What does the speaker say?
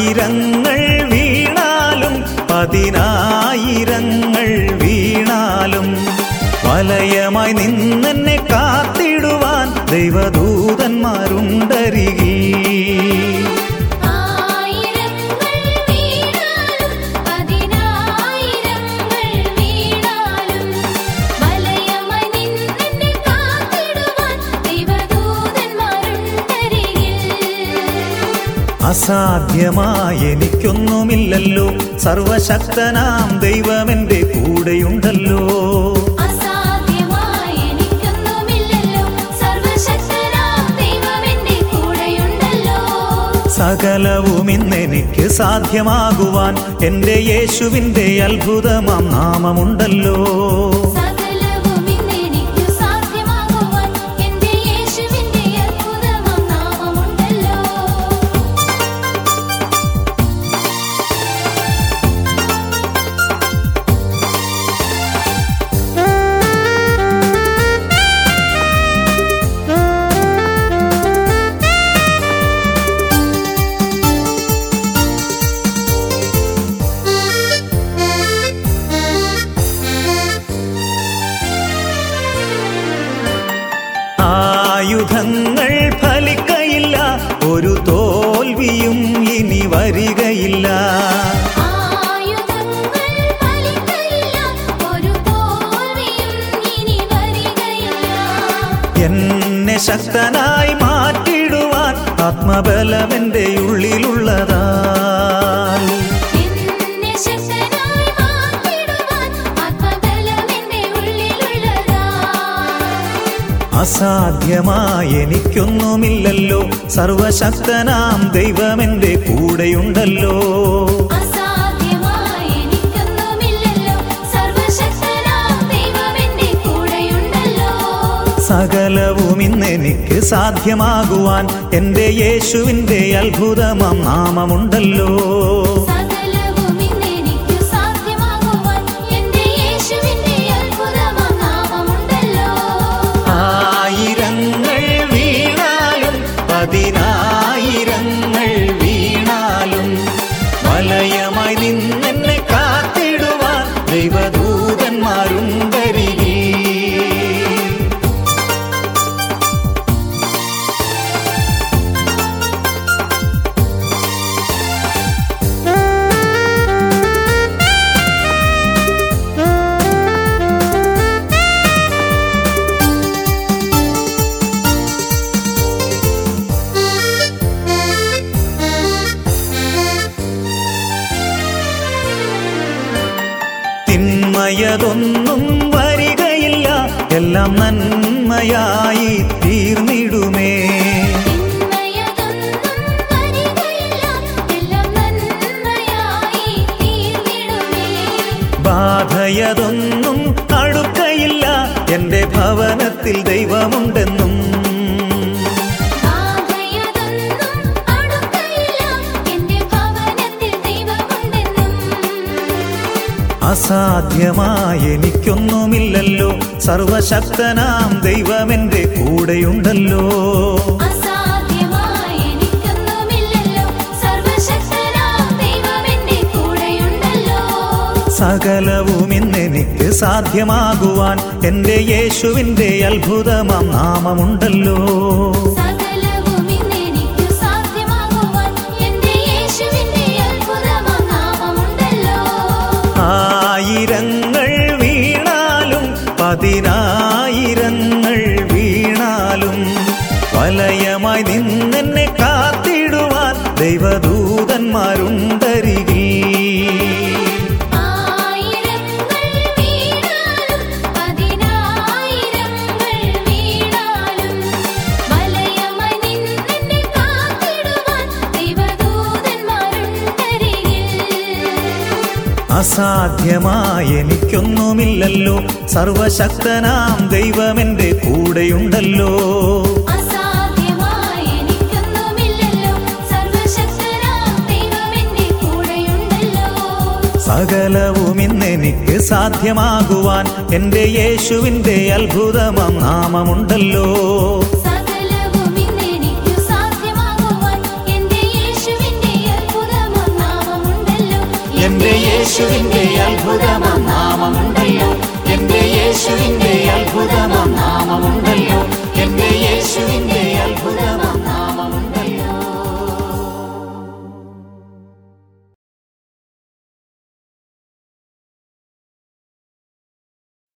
ആയിരങ്ങൾ വീണാലും പതിനായിരങ്ങൾ വീണാലും വലയമായി നിന്നെന്നെ കാത്തിടുവാൻ ദൈവദൂതന്മാരുണ്ടരികി ആയിരങ്ങൾ വീണാലും പതിനായിരങ്ങൾ വീണാലും വലയമായി നിന്നെ കാത്തിടുവാൻ ദൈവദൂതന്മാരുണ്ടരികിൽ അസാധ്യമായ എനിക്കൊന്നുമില്ലല്ലോ സർവശക്തനാം ദൈവമെന്റെ കൂടെയുണ്ടല്ലോ അസാധ്യമായി എനിക്കൊന്നുമില്ലല്ലോ സർവശക്തനാം ദൈവം എന്റെ കൂടെയുണ്ടല്ലോ സകലവും ഇന്നെനിക്ക് സാധ്യമാകുവാൻ എൻ്റെ യേശുവിൻ്റെ അത്ഭുതമാം നാമമുണ്ടല്ലോ സകലവും ഇന്നെനിക്കു സാധ്യമാകുവാൻ എന്റെ യേശുവിന്റെ അത്ഭുതമാം നാമമുണ്ടല്ലോ ആയുധങ്ങൾ ഫലിക്കയില്ല ഒരു തോൽവിയും ഇനി വരികയില്ല ആയുധങ്ങൾ ഫലിക്കയില്ല ഒരു തോൽവിയും ഇനി വരികയില്ല എന്നെ ശക്തനായി മാറ്റിടുവാൻ ആത്മബലമെൻ്റെ ഉള്ളിലുള്ളതാ എന്നെ ശക്തനായി മാറ്റിടുവാൻ ആത്മബലം എന്റെ ഉള്ളിലുള്ളതാ അസാധ്യമായ എനിക്കൊന്നുമില്ലല്ലോ സർവശക്തനാം ദൈവമെന്റെ കൂടെയുണ്ടല്ലോ അസാധ്യമായി എനിക്കൊന്നുമില്ലല്ലോ സർവശക്തനാം ദൈവം എന്റെ കൂടെയുണ്ടല്ലോ സകലവും ഇന്നെനിക്ക് സാധ്യമാകുവാൻ എൻ്റെ യേശുവിൻ്റെ അത്ഭുതമാം നാമമുണ്ടല്ലോ സകലവും ഇന്നെനിക്കു സാധ്യമാകുവാൻ എന്റെ യേശുവിന്റെ അത്ഭുതമാം നാമമുണ്ടല്ലോ ആയിരങ്ങൾ വീണാലും പതിനായിരങ്ങൾ വീണാലും വലയമായി നിന്നെന്നെ കാത്തിടുവാൻ ദൈവദൂതന്മാരുണ്ടരികി തിന്മയതൊന്നും വരികയില്ല എല്ലാം നന്മയായി തീർന്നിടുമേ തിന്മയതൊന്നും വരികയില്ല എല്ലാം നന്മയായി തീർന്നിടുമേ ബാധയതൊന്നും അടുക്കയില്ല എൻ്റെ ഭവനത്തിൽ ദൈവമുണ്ടെന്നും ബാധയതൊന്നും അടുക്കയില്ല എന്റെ ഭവനത്തിൽ ദൈവമുണ്ടെന്നും അസാധ്യമായ എനിക്കൊന്നുമില്ലല്ലോ സർവശക്തനാം ദൈവമെന്റെ കൂടെയുണ്ടല്ലോ അസാധ്യമായി എനിക്കൊന്നുമില്ലല്ലോ സർവശക്തനാം ദൈവം എന്റെ കൂടെയുണ്ടല്ലോ സകലവും ഇന്നെനിക്ക് സാധ്യമാകുവാൻ എൻ്റെ യേശുവിൻ്റെ അത്ഭുതമാം നാമമുണ്ടല്ലോ സകലവും ഇന്നെനിക്കു സാധ്യമാകുവാൻ എന്റെ യേശുവിന്റെ അത്ഭുതമാം നാമമുണ്ടല്ലോ ആയിരങ്ങൾ വീണാലും പതിനായിരങ്ങൾ വീണാലും വലയമായി നിന്നെന്നെ കാത്തിടുവാൻ ദൈവദൂതന്മാരുണ്ടരികി ആയിരങ്ങൾ വീണാലും പതിനായിരങ്ങൾ വീണാലും വലയമായി നിന്നെ കാത്തിടുവാൻ ദൈവദൂതന്മാരുണ്ടരികിൽ അസാധ്യമായ എനിക്കൊന്നുമില്ലല്ലോ സർവശക്തനാം ദൈവമെന്റെ കൂടെയുണ്ടല്ലോ അസാധ്യമായി എനിക്കൊന്നുമില്ലല്ലോ സർവശക്തനാം ദൈവം എന്റെ കൂടെയുണ്ടല്ലോ സകലവും ഇന്നെനിക്ക് സാധ്യമാകുവാൻ എൻ്റെ യേശുവിൻ്റെ അത്ഭുതമാം നാമമുണ്ടല്ലോ സകലവും ഇന്നെനിക്കു സാധ്യമാകുവാൻ എന്റെ യേശുവിന്റെ അത്ഭുതമാം എന്റെ യേശുവിന്റെ അത്ഭുതമാം നാമമുണ്ടല്ലോ എന്റെ യേശുവിന്റെ അത്ഭുതമാം നാമമുണ്ടല്ലോ എന്റെ യേശു